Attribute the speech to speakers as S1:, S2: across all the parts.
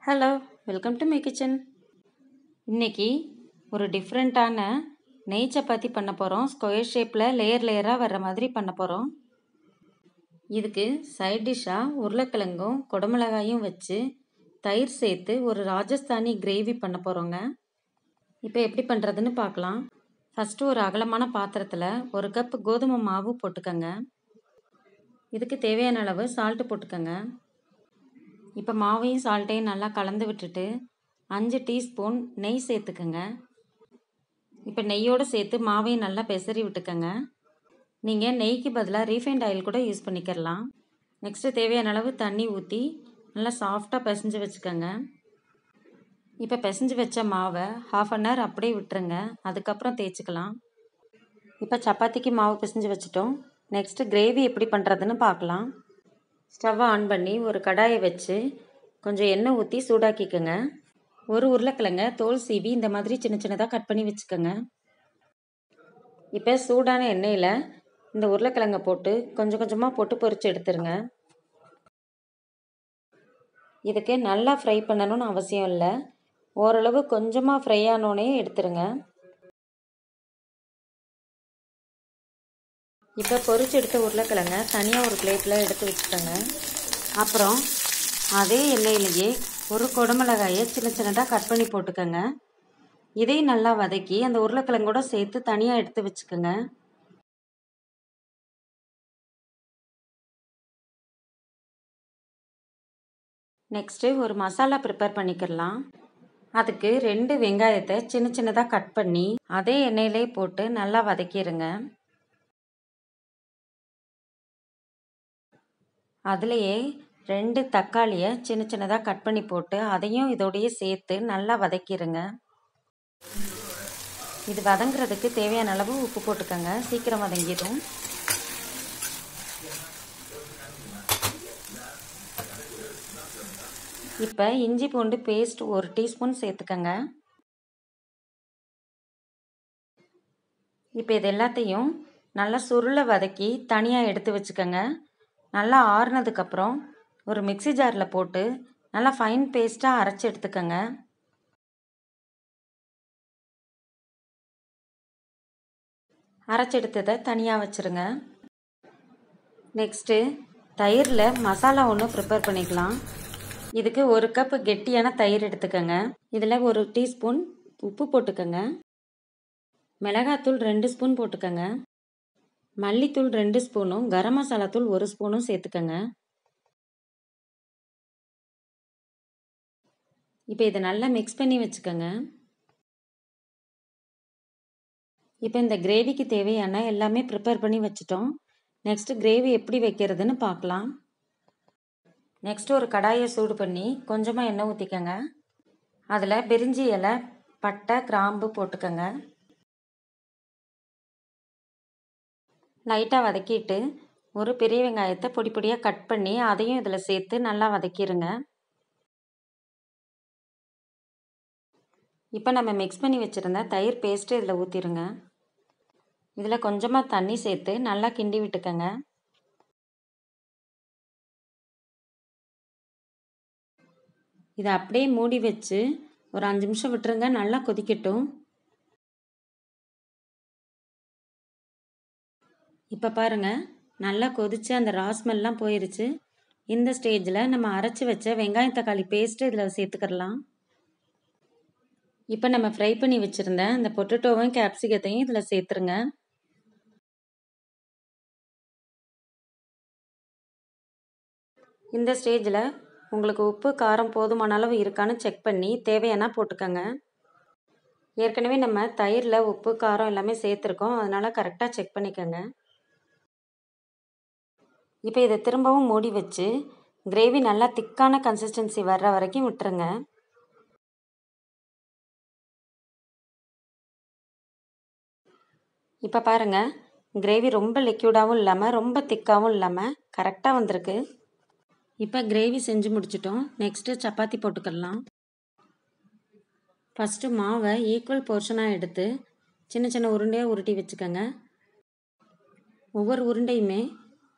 S1: hello welcome to my kitchen இன்னைக்கு ஒரு டிஃப்ரெண்ட்டான நெய் சப்பாத்தி பண்ண போகிறோம் ஸ்கொயர் ஷேப்பில் லேயர் லேயராக வர்ற மாதிரி பண்ண போகிறோம் இதுக்கு சைட் டிஷ்ஷாக உருளைக்கிழங்கும் குடமிளகாயும் வச்சு தயிர் சேர்த்து ஒரு ராஜஸ்தானி கிரேவி பண்ண போகிறோங்க இப்போ எப்படி பண்ணுறதுன்னு பார்க்கலாம் ஃபஸ்ட்டு ஒரு அகலமான பாத்திரத்தில் ஒரு கப் கோதுமை மாவு போட்டுக்கோங்க இதுக்கு தேவையான அளவு சால்ட்டு போட்டுக்கோங்க இப்போ மாவையும் சால்ட்டையும் நல்லா கலந்து விட்டுட்டு அஞ்சு டீஸ்பூன் நெய் சேர்த்துக்கோங்க இப்போ நெய்யோடு சேர்த்து மாவையும் நல்லா பெசரி விட்டுக்கோங்க நீங்கள் நெய்க்கு பதிலாக ரீஃபைண்ட் ஆயில் கூட யூஸ் பண்ணிக்கிறலாம் நெக்ஸ்ட்டு தேவையான அளவு தண்ணி ஊற்றி நல்லா சாஃப்டாக பிசைஞ்சு வச்சுக்கோங்க இப்போ பிசைஞ்சு வச்ச மாவை ஹாஃப் அன் ஹவர் அப்படியே விட்டுருங்க அதுக்கப்புறம் தேய்ச்சிக்கலாம் இப்போ சப்பாத்திக்கு மாவு பிசைஞ்சு வச்சுட்டோம் நெக்ஸ்ட்டு கிரேவி எப்படி பண்ணுறதுன்னு பார்க்கலாம் ஸ்டவ்வை ஆன் பண்ணி ஒரு கடாயை வச்சு கொஞ்சம் எண்ணெய் ஊற்றி சூடாக்கிக்கோங்க ஒரு உருளைக்கிழங்க தோல் சீவி இந்த மாதிரி சின்ன சின்னதாக கட் பண்ணி வச்சுக்கோங்க இப்போ சூடான எண்ணெயில் இந்த உருளைக்கிழங்க போட்டு கொஞ்சம் கொஞ்சமாக போட்டு பொரிச்சு எடுத்துருங்க இதுக்கு நல்லா ஃப்ரை பண்ணணும்னு அவசியம் இல்லை ஓரளவு கொஞ்சமாக ஃப்ரை ஆனோடனே எடுத்துருங்க இப்போ பொரிச்சு எடுத்த உருளைக்கிழங்க தனியாக ஒரு பிளேட்டில் எடுத்து வச்சுக்கோங்க அப்புறம் அதே எண்ணெயிலேயே ஒரு குடமிளகாயை சின்ன சின்னதாக கட் பண்ணி போட்டுக்கோங்க இதையும் நல்லா வதக்கி அந்த உருளைக்கிழங்கோட சேர்த்து தனியாக எடுத்து வச்சுக்கோங்க நெக்ஸ்ட்டு ஒரு மசாலா ப்ரிப்பேர் பண்ணிக்கிடலாம் அதுக்கு ரெண்டு வெங்காயத்தை சின்ன சின்னதாக கட் பண்ணி அதே எண்ணெயிலே போட்டு நல்லா வதக்கிடுங்க அதுலேயே ரெண்டு தக்காளியை சின்ன சின்னதாக கட் பண்ணி போட்டு அதையும் இதோடையே சேர்த்து நல்லா வதக்கிடுங்க இது வதங்குறதுக்கு தேவையான அளவு உப்பு போட்டுக்கோங்க சீக்கிரம் வதங்கிடும் இப்போ இஞ்சி பூண்டு பேஸ்ட் ஒரு டீஸ்பூன் சேர்த்துக்கங்க இப்போ இது எல்லாத்தையும் நல்லா சுருளை வதக்கி தனியாக எடுத்து வச்சுக்கோங்க நல்லா ஆறுனதுக்கப்புறம் ஒரு மிக்சி ஜாரில் போட்டு நல்லா ஃபைன் பேஸ்ட்டாக அரைச்சி எடுத்துக்கோங்க அரைச்சி எடுத்ததை தனியாக வச்சுருங்க நெக்ஸ்ட்டு தயிரில் மசாலா ஒன்று ப்ரிப்பேர் பண்ணிக்கலாம் இதுக்கு ஒரு கப் கெட்டியான தயிர் எடுத்துக்கோங்க இதில் ஒரு டீஸ்பூன் உப்பு போட்டுக்கோங்க மிளகாத்தூள் ரெண்டு ஸ்பூன் போட்டுக்கோங்க மல்லித்தூள் ரெண்டு ஸ்பூனும் கரம் மசாலா தூள் ஒரு ஸ்பூனும் சேர்த்துக்கோங்க இப்போ இதை நல்லா மிக்ஸ் பண்ணி வச்சுக்கோங்க இப்போ இந்த கிரேவிக்கு தேவையான எல்லாமே ப்ரிப்பேர் பண்ணி வச்சுட்டோம் நெக்ஸ்ட்டு கிரேவி எப்படி வைக்கிறதுன்னு பார்க்கலாம் நெக்ஸ்ட்டு ஒரு கடாயை சூடு பண்ணி கொஞ்சமாக எண்ணெய் ஊற்றிக்கோங்க அதில் பிரிஞ்சி இலை பட்டை கிராம்பு போட்டுக்கோங்க லைட்டாக வதக்கிட்டு ஒரு பெரிய வெங்காயத்தை பொடி பொடியாக கட் பண்ணி அதையும் இதில் சேர்த்து நல்லா வதக்கிடுங்க இப்போ நம்ம மிக்ஸ் பண்ணி வச்சுருந்த தயிர் பேஸ்ட்டு இதில் ஊற்றிடுங்க இதில் கொஞ்சமாக தண்ணி சேர்த்து நல்லா கிண்டி விட்டுக்கோங்க இதை அப்படியே மூடி வச்சு ஒரு அஞ்சு நிமிஷம் விட்டுருங்க நல்லா கொதிக்கட்டும் இப்போ பாருங்கள் நல்லா கொதித்து அந்த ராஸ்மெல்லாம் போயிருச்சு இந்த ஸ்டேஜில் நம்ம அரைச்சி வச்ச வெங்காயம் தக்காளி பேஸ்ட்டு இதில் சேர்த்துக்கிடலாம் இப்போ நம்ம ஃப்ரை பண்ணி வச்சுருந்த அந்த பொட்டேட்டோவையும் கேப்சிகத்தையும் இதில் சேர்த்துருங்க இந்த ஸ்டேஜில் உங்களுக்கு உப்பு காரம் போதுமான அளவு இருக்கான்னு செக் பண்ணி தேவையானா போட்டுக்கோங்க ஏற்கனவே நம்ம தயிரில் உப்பு காரம் எல்லாமே சேர்த்துருக்கோம் அதனால் கரெக்டாக செக் பண்ணிக்கோங்க இப்போ இதை திரும்பவும் மூடி வச்சு கிரேவி நல்லா திக்கான கன்சிஸ்டன்சி வர்ற வரைக்கும் விட்டுருங்க இப்போ பாருங்கள் கிரேவி ரொம்ப லிக்யூடாகவும் இல்லாமல் ரொம்ப திக்காகவும் இல்லாமல் கரெக்டாக வந்திருக்கு இப்போ கிரேவி செஞ்சு முடிச்சிட்டோம் நெக்ஸ்ட்டு சப்பாத்தி போட்டுக்கலாம் ஃபஸ்ட்டு மாவை ஈக்குவல் போர்ஷனாக எடுத்து சின்ன சின்ன உருண்டையாக உருட்டி வச்சுக்கோங்க ஒவ்வொரு உருண்டையுமே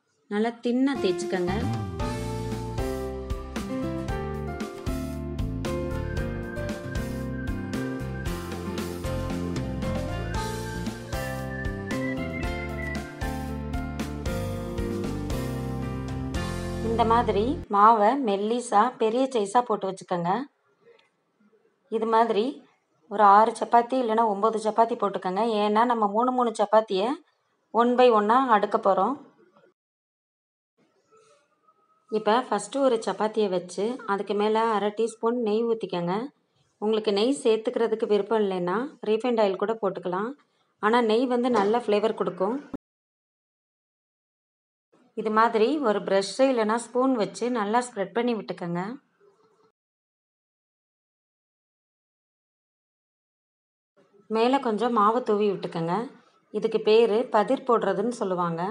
S1: நல்லா தின்னாக தேய்ச்சிக்கோங்க இந்த மாதிரி மாவை மெல்லிஸாக பெரிய சைஸாக போட்டு வச்சுக்கோங்க இது மாதிரி ஒரு ஆறு சப்பாத்தி இல்லைன்னா ஒம்பது சப்பாத்தி போட்டுக்கோங்க ஏன்னா நம்ம மூணு மூணு சப்பாத்தியை ஒன் பை ஒன்னாக அடுக்க போகிறோம் இப்போ ஃபஸ்ட்டு ஒரு சப்பாத்தியை வச்சு அதுக்கு மேலே அரை டீஸ்பூன் நெய் ஊற்றிக்கங்க உங்களுக்கு நெய் சேர்த்துக்கிறதுக்கு விருப்பம் இல்லைன்னா ரீஃபைண்ட் ஆயில் கூட போட்டுக்கலாம் ஆனால் நெய் வந்து நல்ல ஃப்ளேவர் கொடுக்கும் இது மாதிரி ஒரு ப்ரஷ்ஷு இல்லைன்னா ஸ்பூன் வச்சு நல்லா ஸ்ப்ரெட் பண்ணி விட்டுக்கோங்க மேலே கொஞ்சம் மாவு தூவி விட்டுக்கோங்க இதுக்கு பேர் பதிர் போடுறதுன்னு சொல்லுவாங்க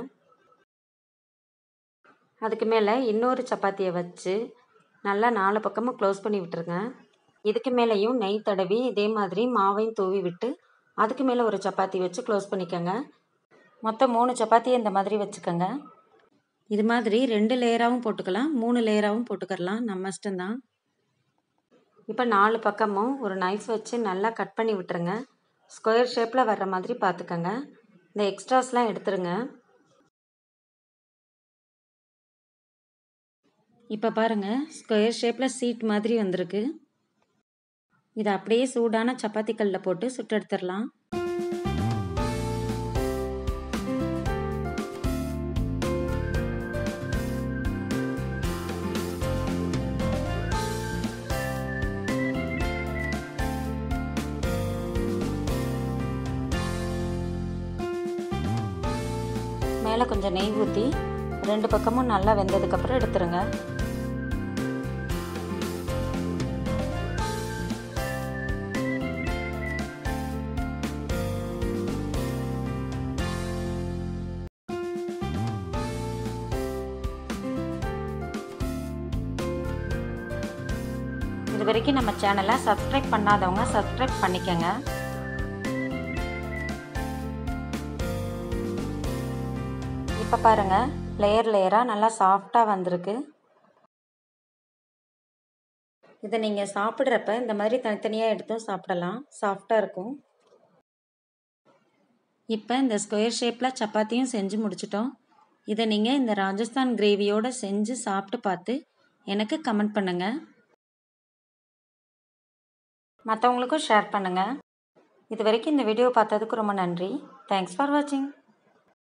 S1: அதுக்கு மேலே இன்னொரு சப்பாத்தியை வச்சு நல்லா நாலு பக்கமும் க்ளோஸ் பண்ணி விட்டுருங்க இதுக்கு மேலேயும் நெய் தடவி இதே மாதிரி மாவையும் தூவி விட்டு அதுக்கு மேலே ஒரு சப்பாத்தி வச்சு க்ளோஸ் பண்ணிக்கோங்க மொத்தம் மூணு சப்பாத்தி இந்த மாதிரி வச்சுக்கோங்க இது மாதிரி ரெண்டு லேயராகவும் போட்டுக்கலாம் மூணு லேயராகவும் போட்டுக்கலாம் நம்ம இஷ்டம்தான் இப்போ நாலு பக்கமும் ஒரு நைஃப் வச்சு நல்லா கட் பண்ணி விட்டுருங்க ஸ்கொயர் ஷேப்பில் வர்ற மாதிரி பார்த்துக்கோங்க இந்த எக்ஸ்ட்ராஸ்லாம் எடுத்துருங்க இப்போ பாருங்கள் ஸ்கொயர் ஷேப்பில் சீட் மாதிரி வந்திருக்கு இதை அப்படியே சூடான சப்பாத்தி கல்லில் போட்டு சுட்டு எடுத்துடலாம் மேலே கொஞ்சம் நெய் ஊற்றி ரெண்டு பக்கமும் நல்லா வெந்ததுக்கப்புறம் எடுத்துருங்க இது வரைக்கும் நம்ம சேனலை சப்ஸ்கிரைப் பண்ணாதவங்க சப்ஸ்கிரைப் பண்ணிக்கோங்க இப்போ பாருங்கள் லேயர் லேயராக நல்லா சாஃப்டாக வந்திருக்கு இதை நீங்கள் சாப்பிட்றப்ப இந்த மாதிரி தனித்தனியாக எடுத்தும் சாப்பிடலாம் சாஃப்டாக இருக்கும் இப்போ இந்த ஸ்கொயர் ஷேப்பில் சப்பாத்தியும் செஞ்சு முடிச்சிட்டோம் இதை நீங்கள் இந்த ராஜஸ்தான் கிரேவியோடு செஞ்சு சாப்பிட்டு பார்த்து எனக்கு கமெண்ட் பண்ணுங்கள் மற்றவங்களுக்கும் ஷேர் பண்ணுங்கள் இது வரைக்கும் இந்த வீடியோ பார்த்ததுக்கு ரொம்ப நன்றி தேங்க்ஸ் ஃபார் வாட்சிங்